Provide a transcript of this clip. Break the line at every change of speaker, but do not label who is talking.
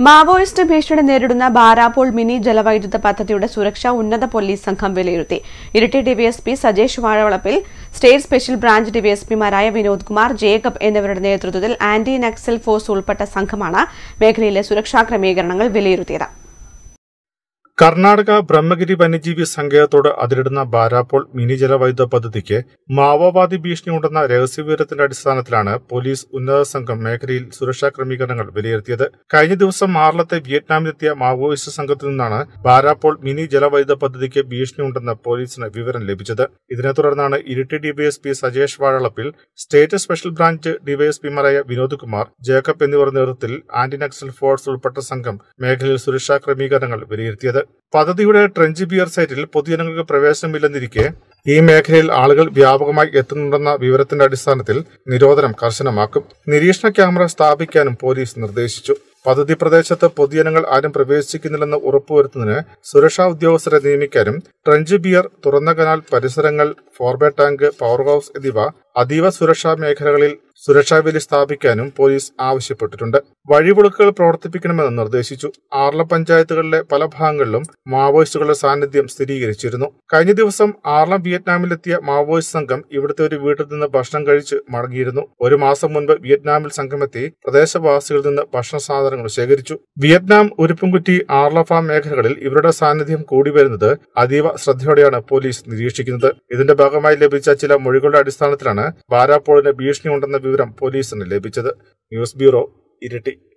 Maoist ഭീഷണി നേരിടുന്ന ബാരാപ്പോൾ mini ജലവൈദ്യുത പദ്ധതിയുടെ സുരക്ഷ ഉന്നത പോലീസ് സംഘം വിലയിരുത്തി Iritty DySP Sajesh Vazhavalappil state special branch ഡിവൈഎസ്പിമാരായ വിനോദ് കുമാർ ജേക്കബ് എന്നിവരുടെ നേതൃത്വത്തിൽ ആന്റി നക്സൽ ഫോഴ്സ് ഉൾപ്പെട്ട സംഘമാണ് മേഖലയിലെ സുരക്ഷാ ക്രമീകരണങ്ങൾ വിലയിരുത്തിയത്
കർണാടക ബ്രഹ്മഗിരി വന്യജീവി സങ്കേതത്തോട് അതിരിടുന്ന ബാരാപ്പോൾ മിനി ജലവൈദ്യുത പദ്ധതിക്ക് മാവോവാദി ഭീഷണിയുണ്ടെന്ന രഹസ്യവിവരത്തിന്റെ അടിസ്ഥാനത്തിലാണ് പോലീസ് ഉന്നത സംഘം മേഖലയിൽ സുരക്ഷാ ക്രമീകരണങ്ങൾ വിലയിരുത്തിയത് കഴിഞ്ഞ ദിവസം മാർലത്തെ വിയറ്റ്നാമിലെത്തിയ മാവോയിസ്റ്റ് സംഘത്തിൽ നിന്നാണ് ബാരാപ്പോൾ മിനി ജലവൈദ്യുത പദ്ധതിക്ക് ഭീഷണിയുണ്ടെന്ന് പോലീസിന് വിവരം ലഭിച്ചത് ഇതിനെ തുടർന്നാണ് Iritty DySP Sajesh Vazhalappil state special branch ഡിവൈഎസ്പിമാരായ വിനോദ് കുമാർ ജേക്കബ് എന്നിവരുടെ നേതൃത്വത്തിൽ ആന്റി നക്സൽ ഫോഴ്സ് ഉൾപ്പെട്ട സംഘം മേഖലയിൽ സുരക്ഷാ ക്രമീകരണങ്ങൾ വിലയിരുത്തിയത് പദ്ധതിയുടെ ട്രെഞ്ച് ബിയർ സൈറ്റിൽ പൊതുജനങ്ങൾക്ക് പ്രവേശനമില്ലെന്നിരിക്കെ ഈ മേഖലയിൽ ആളുകൾ വ്യാപകമായി എത്തുന്നുണ്ടെന്ന വിവരത്തിന്റെ അടിസ്ഥാനത്തിൽ നിരോധനം കർശനമാക്കും നിരീക്ഷണ ക്യാമറ സ്ഥാപിക്കാനും പോലീസ് നിർദ്ദേശിച്ചു പദ്ധതി പ്രദേശത്ത് പൊതുജനങ്ങൾ ആരും പ്രവേശിക്കുന്നില്ലെന്ന് ഉറപ്പുവരുത്തുന്നതിന് സുരക്ഷാ ഉദ്യോഗസ്ഥരെ നിയമിക്കാനും ട്രെഞ്ച് ബിയർ തുറന്ന കനാൽ പരിസരങ്ങൾ ഫോർബേ ടാങ്ക് പവർ ഹൌസ് എന്നിവ അതീവ സുരക്ഷാ മേഖലകളിൽ സുരക്ഷാ വേലി സ്ഥാപിക്കാനും പോലീസ് ആവശ്യപ്പെട്ടിട്ടുണ്ട് വഴിവിളക്കുകൾ പ്രവർത്തിപ്പിക്കണമെന്ന് നിർദ്ദേശിച്ചു ആർല പഞ്ചായത്തുകളിലെ പല ഭാഗങ്ങളിലും മാവോയിസ്റ്റുകളുടെ സാന്നിധ്യം സ്ഥിരീകരിച്ചിരുന്നു കഴിഞ്ഞ ദിവസം ആർലം വിയറ്റ്നാമിലെത്തിയ മാവോയിസ്റ്റ് സംഘം ഇവിടുത്തെ ഒരു വീട്ടിൽ നിന്ന് ഭക്ഷണം കഴിച്ച് മടങ്ങിയിരുന്നു ഒരു മാസം മുൻപ് വിയറ്റ്നാമിൽ സംഘമെത്തി പ്രദേശവാസികളിൽ നിന്ന് ഭക്ഷണ സാധനങ്ങൾ ശേഖരിച്ചു വിയറ്റ്നാം ഉരുപ്പുംകുറ്റി ആർല ഫാം മേഖലകളിൽ ഇവരുടെ സാന്നിധ്യം കൂടി വരുന്നത് അതീവ ശ്രദ്ധയോടെയാണ് പോലീസ് നിരീക്ഷിക്കുന്നത് ഇതിന്റെ ഭാഗമായി ലഭിച്ച ചില മൊഴികളുടെ അടിസ്ഥാനത്തിലാണ് ബാരാപ്പോളിന് ഭീഷണിയുണ്ടെന്ന വിവരം പോലീസിന് ലഭിച്ചത് ന്യൂസ് ബ്യൂറോ ഇരിട്ടി